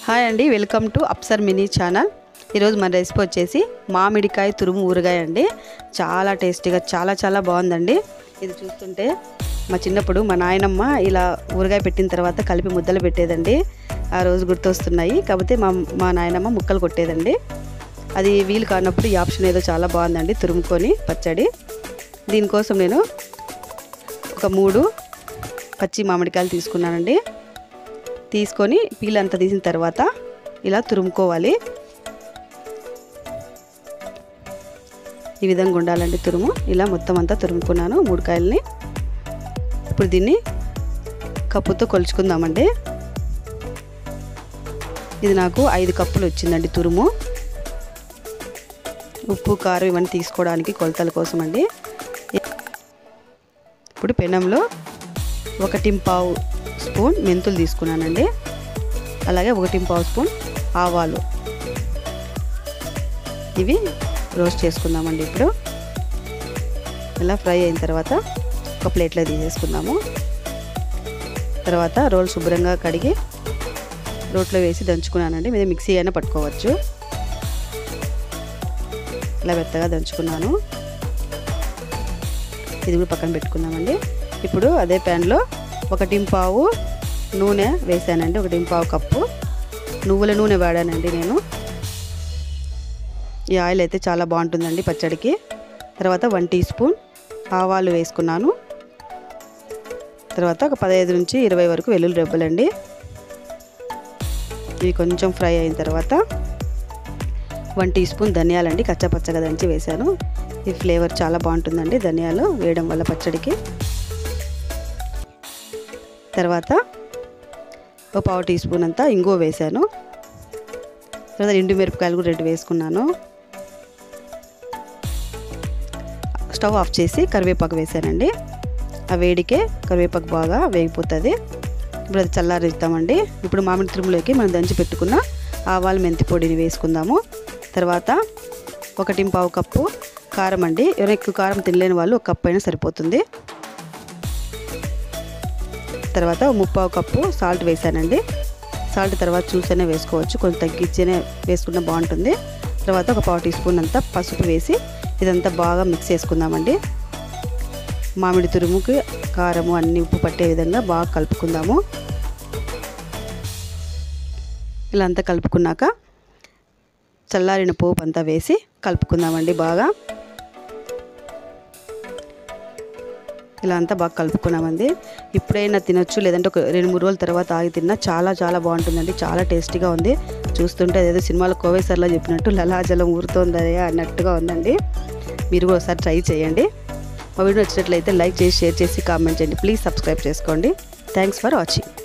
hi అండి welcome to Apsar mini channel ఈరోజు మన రెసిపీ వచ్చేసి మామిడికాయ తురుము ఊరగాయ అండి చాలా టేస్టీగా చాలా చాలా బాగుందండి ఇది చూస్తుంటే మా చిన్నప్పుడు మా నాయనమ్మ ఇలా ఊరగాయ పెట్టిన తర్వాత కలిపి ముద్దలు పెట్టేదండి ఆ రోజు గుర్తొస్తున్నాయి కాకపోతే మా మా నాయనమ్మ ముక్కలు కొట్టేదండి అది వీలు కానప్పుడు ఈ ఆప్షన్ ఏదో చాలా బాగుందండి తురుముకొని పచ్చడి దీనికోసం నేను ఒక మూడు పచ్చి మామిడికాయలు తీసుకున్నానండి తీసుకొని పీల్ అంతా తీసిన తర్వాత ఇలా తురుముకోవాలి ఈ విధంగా ఉండాలండి తురుము ఇలా మొత్తం అంతా తురుముకున్నాను మూడు కాయలని ఇప్పుడు దీన్ని కప్పుతో కొలుచుకుందామండి ఇది నాకు ఐదు కప్పులు వచ్చిందండి తురుము ఉప్పు కారం ఇవన్నీ తీసుకోవడానికి కొలతల కోసం అండి ఇప్పుడు పెనంలో ఒకటి పావు స్పూన్ మెంతులు తీసుకున్నానండి అలాగే ఒకటి పావు స్పూన్ ఆవాలు ఇవి రోస్ట్ చేసుకుందామండి ఇప్పుడు ఇలా ఫ్రై అయిన తర్వాత ఒక ప్లేట్లో తీసేసుకుందాము తర్వాత రోల్ శుభ్రంగా కడిగి రోట్లో వేసి దంచుకున్నానండి మీద మిక్సీ అయినా పట్టుకోవచ్చు ఇలా మెత్తగా దంచుకున్నాను ఇది కూడా పక్కన పెట్టుకుందామండి ఇప్పుడు అదే ప్యాన్లో ఒకటి పావు నూనె వేసానండి ఒకటి పావు కప్పు నువ్వుల నూనె వాడానండి నేను ఈ ఆయిల్ అయితే చాలా బాగుంటుందండి పచ్చడికి తర్వాత వన్ టీ స్పూన్ ఆవాలు వేసుకున్నాను తర్వాత ఒక పదహైదు నుంచి ఇరవై వరకు వెల్లుల్లి రెబ్బలండి ఇవి కొంచెం ఫ్రై అయిన తర్వాత వన్ టీ స్పూన్ ధనియాలండి కచ్చపచ్చగా దంచి వేశాను ఈ ఫ్లేవర్ చాలా బాగుంటుందండి ధనియాలు వేయడం వల్ల పచ్చడికి తర్వాత ఒక పావు టీ స్పూన్ అంతా ఇంగువ వేశాను తర్వాత ఎండు మిరపకాయలు కూడా రెండు వేసుకున్నాను స్టవ్ ఆఫ్ చేసి కరివేపాకు వేసానండి ఆ వేడికే కరివేపాకు బాగా వేగిపోతుంది ఇప్పుడు అది చల్లారిస్తామండి ఇప్పుడు మామిడి తురుములోకి మనం దంచి పెట్టుకున్న ఆవాలు మెంతి పొడిని వేసుకుందాము తర్వాత ఒకటి పావు కప్పు కారం అండి ఎవరైనా ఎక్కువ కారం తినలేని వాళ్ళు ఒక కప్పు అయినా సరిపోతుంది తర్వాత ముప్పావు కప్పు సాల్ట్ వేసానండి సాల్ట్ తర్వాత చూసైనా వేసుకోవచ్చు కొంచెం తగ్గించేనే వేసుకున్న బాగుంటుంది తర్వాత ఒక పావు టీ స్పూన్ అంతా పసుపు వేసి ఇదంతా బాగా మిక్స్ చేసుకుందామండి మామిడి తురుముకి కారము అన్ని ఉప్పు పట్టే విధంగా బాగా కలుపుకుందాము ఇలా అంతా కలుపుకున్నాక చల్లారిన పోపు అంతా వేసి కలుపుకుందామండి బాగా ఇలా అంతా బాగా కలుపుకున్నామండి ఇప్పుడైనా తినొచ్చు లేదంటే ఒక రెండు మూడు రోజుల తర్వాత ఆగి తిన్నా చాలా చాలా బాగుంటుందండి చాలా టేస్టీగా ఉంది చూస్తుంటే అదేదో సినిమాలో కోవేసర్లో చెప్పినట్టు లలాజలం ఊరుతోందరే అన్నట్టుగా ఉందండి మీరు కూడా ఒకసారి ట్రై చేయండి మా వీడియో నచ్చినట్లయితే లైక్ చేసి షేర్ చేసి కామెంట్ చేయండి ప్లీజ్ సబ్స్క్రైబ్ చేసుకోండి థ్యాంక్స్ ఫర్ వాచింగ్